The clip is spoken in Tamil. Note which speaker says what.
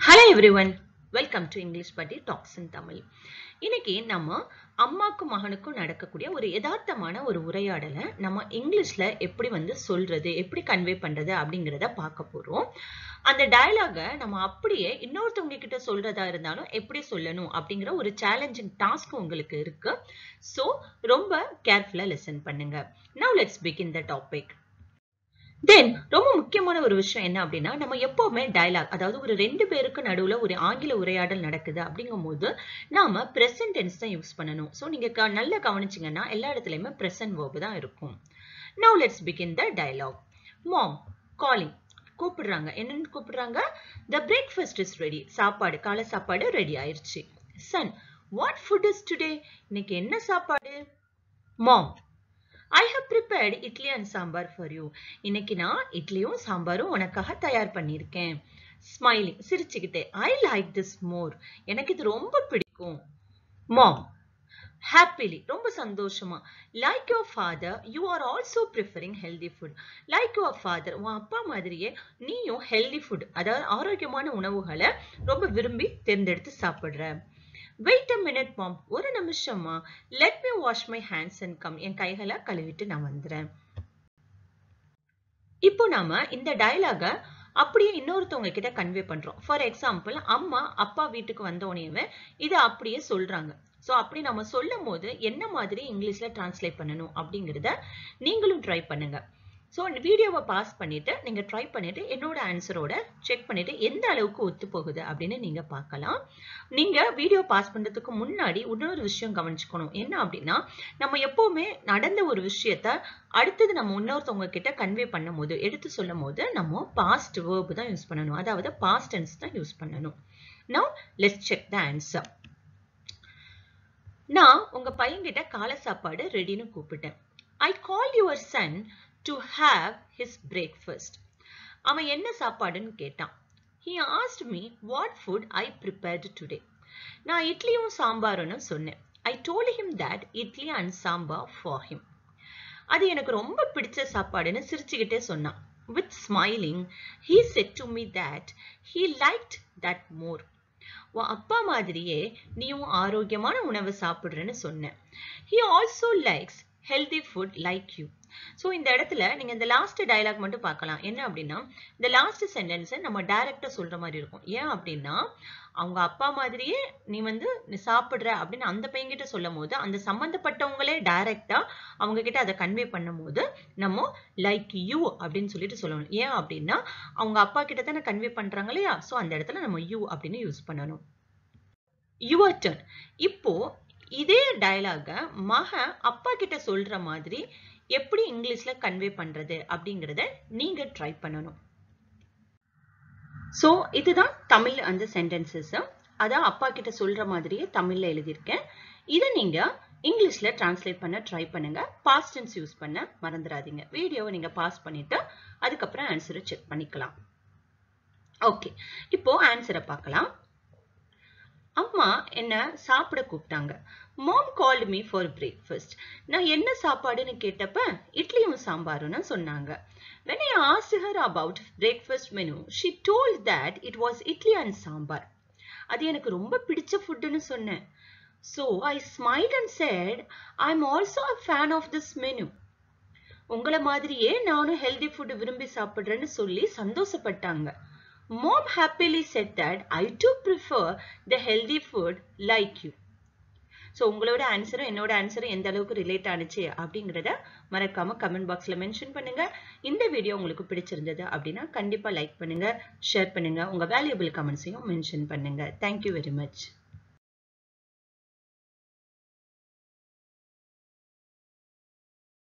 Speaker 1: Hello everyone welcome to English buddy talks in Tamil இன்னைக்கு நம்ம அம்மாக்கும் மகனுக்கும் நடக்கக்கூடிய ஒரு யதார்த்தமான ஒரு உரையாடலை நம்ம இங்கிலீஷ்ல எப்படி வந்து சொல்றது எப்படி கன்வே பண்றது அப்படிங்கிறத பார்க்க போறோம் அந்த டயலாக நம்ம அப்படியே இன்னொருத்தவங்க கிட்ட சொல்றதா இருந்தாலும் எப்படி சொல்லணும் அப்படிங்கிற ஒரு சேலஞ்சிங் டாஸ்க் உங்களுக்கு இருக்கு ஸோ ரொம்ப கேர்ஃபுல்லா லிசன் பண்ணுங்க now let's begin the topic then ரொம்ப முக்கியமான ஒரு விஷயம் என்ன அப்படின்னா நம்ம எப்பவுமே டயலாக் அதாவது ஒரு ரெண்டு பேருக்கு நடுவுல ஒரு ஆங்கில உரையாடல் நடக்குது அப்படிங்கும் போது நாம பிரசன்ட் டென்ஸ் தான் யூஸ் பண்ணணும் ஸோ நீங்க க- நல்லா கவனிச்சீங்கன்னா எல்லா இடத்துலயுமே பிரசன்ட் வேர்பு தான் இருக்கும் now let's begin the dialogue mom calling கூப்பிடுறாங்க என்னன்னு கூப்பிடுறாங்க த பிரேக்ஃபாஸ்ட் இஸ் ரெடி சாப்பாடு காலை சாப்பாடு ரெடி ஆயிருச்சு son what food is today இன்னைக்கு என்ன சாப்பாடு mom I have prepared idli and sambar for you இன்னைக்கு நான் இட்லியும் சாம்பாரும் உனக்காக தயார் பண்ணியிருக்கேன் ஸ்மைலிங் சிரிச்சுக்கிட்டே ஐ லைக் திஸ் மோர் எனக்கு இது ரொம்ப பிடிக்கும் மாம் ஹாப்பிலி ரொம்ப சந்தோஷமா like your father you are also preferring healthy food like your father உன் அப்பா மாதிரியே நீயும் ஹெல்தி ஃபுட் அதாவது ஆரோக்கியமான உணவுகளை ரொம்ப விரும்பி தேர்ந்தெடுத்து சாப்பிடுற வெயிட் அ மினிட் மாம் ஒரு நிமிஷமா let me wash my hands and come என் கைகளை கழுவிட்டு நான் வந்துறேன் இப்போ நாம இந்த டயலாக அப்படியே இன்னொருத்தவங்க கிட்ட கன்வே பண்றோம் ஃபார் எக்ஸாம்பிள் அம்மா அப்பா வீட்டுக்கு வந்த உடனேவே இதை அப்படியே சொல்றாங்க ஸோ அப்படி நம்ம சொல்லும் போது என்ன மாதிரி இங்கிலீஷ்ல டிரான்ஸ்லேட் பண்ணணும் அப்படிங்கிறத நீங்களும் ட்ரை பண்ணுங்க ஸோ வீடியோவை பாஸ் பண்ணிட்டு நீங்க ட்ரை பண்ணிட்டு என்னோட ஆன்சரோட செக் பண்ணிட்டு எந்த அளவுக்கு ஒத்து போகுது அப்படின்னு நீங்க பார்க்கலாம் நீங்க வீடியோ பாஸ் பண்றதுக்கு முன்னாடி இன்னொரு விஷயம் கவனிச்சுக்கணும் என்ன அப்படின்னா நம்ம எப்பவுமே நடந்த ஒரு விஷயத்த அடுத்தது நம்ம இன்னொருத்தவங்க கிட்ட கன்வே பண்ணும் போது எடுத்து சொல்லும் போது நம்ம பாஸ்ட் வேர்பு தான் யூஸ் பண்ணணும் அதாவது பாஸ்ட் டென்ஸ் தான் யூஸ் பண்ணணும் now let's check the answer நான் உங்க பையன்கிட்ட காலை சாப்பாடு ரெடின்னு கூப்பிட்டேன் I call your son to have his breakfast அவன் என்ன சாப்பாடுன்னு கேட்டான் he asked me what food I prepared today நான் இட்லியும் சாம்பாருன்னு சொன்னேன் I told him that idli and sambar for him அது எனக்கு ரொம்ப பிடிச்ச சாப்பாடுன்னு சிரிச்சுக்கிட்டே சொன்னான் with smiling he said to me that he liked that more உன் அப்பா மாதிரியே நீயும் ஆரோக்கியமான உணவு சாப்பிடுறேன்னு சொன்னேன் he also likes healthy food like you so இந்த இடத்துல நீங்க இந்த லாஸ்ட் டயலாக் மட்டும் பார்க்கலாம் என்ன அப்படின்னா இந்த லாஸ்ட் சென்டென்ஸை நம்ம டைரக்டா சொல்ற மாதிரி இருக்கும் ஏன் அப்படின்னா அவங்க அப்பா மாதிரியே நீ வந்து நீ சாப்பிடுற அப்படின்னு அந்த பையன்கிட்ட சொல்லும் போது அந்த சம்பந்தப்பட்டவங்களே டைரக்டா அவங்க கிட்ட அதை கன்வே பண்ணும் போது நம்ம லைக் யூ அப்படின்னு சொல்லிட்டு சொல்லணும் ஏன் அப்படின்னா அவங்க அப்பா கிட்ட தானே கன்வே பண்றாங்க இல்லையா ஸோ அந்த இடத்துல நம்ம யூ அப்படின்னு யூஸ் பண்ணணும் யுவர் டர்ன் இப்போ இதே டயலாக மகன் அப்பா கிட்ட சொல்ற மாதிரி எப்படி இங்கிலீஷ்ல கன்வே பண்றது அப்படிங்கறத நீங்க ட்ரை பண்ணணும் சோ இதுதான் தமிழ் அந்த சென்டென்சஸ் அதான் அப்பா கிட்ட சொல்ற மாதிரியே தமிழ்ல எழுதியிருக்கேன் இதை நீங்க இங்கிலீஷ்ல டிரான்ஸ்லேட் பண்ண ட்ரை பண்ணுங்க பாஸ்ட் டென்ஸ் யூஸ் பண்ண மறந்துடாதீங்க வீடியோவை நீங்க பாஸ் பண்ணிட்டு அதுக்கப்புறம் ஆன்சரை செக் பண்ணிக்கலாம் ஓகே இப்போ ஆன்சரை பார்க்கலாம் அம்மா என்ன சாப்பிட கூப்பிட்டாங்க mom called me for breakfast நான் என்ன சாப்பாடுன்னு கேட்டப்ப இட்லியும் சாம்பாருன்னு சொன்னாங்க when i asked her about breakfast menu she told that it was idli and sambar அது எனக்கு ரொம்ப பிடிச்ச ஃபுட்டுன்னு சொன்னேன் so i smiled and said i'm also a fan of this menu உங்கள மாதிரியே நானும் ஹெல்தி ஃபுட் விரும்பி சாப்பிடுறேன்னு சொல்லி சந்தோஷப்பட்டாங்க Mom happily said that I too prefer the healthy food like you. So உங்களோட ஆன்சரும் என்னோட ஆன்சரும் எந்த அளவுக்கு ரிலேட் ஆனுச்சு அப்படிங்கிறத மறக்காம கமெண்ட் பாக்ஸ்ல மென்ஷன் பண்ணுங்க இந்த வீடியோ உங்களுக்கு பிடிச்சிருந்தது அப்படின்னா கண்டிப்பா லைக் பண்ணுங்க ஷேர் பண்ணுங்க உங்க வேல்யூபிள் கமெண்ட்ஸையும் மென்ஷன் பண்ணுங்க தேங்க்யூ வெரி மச்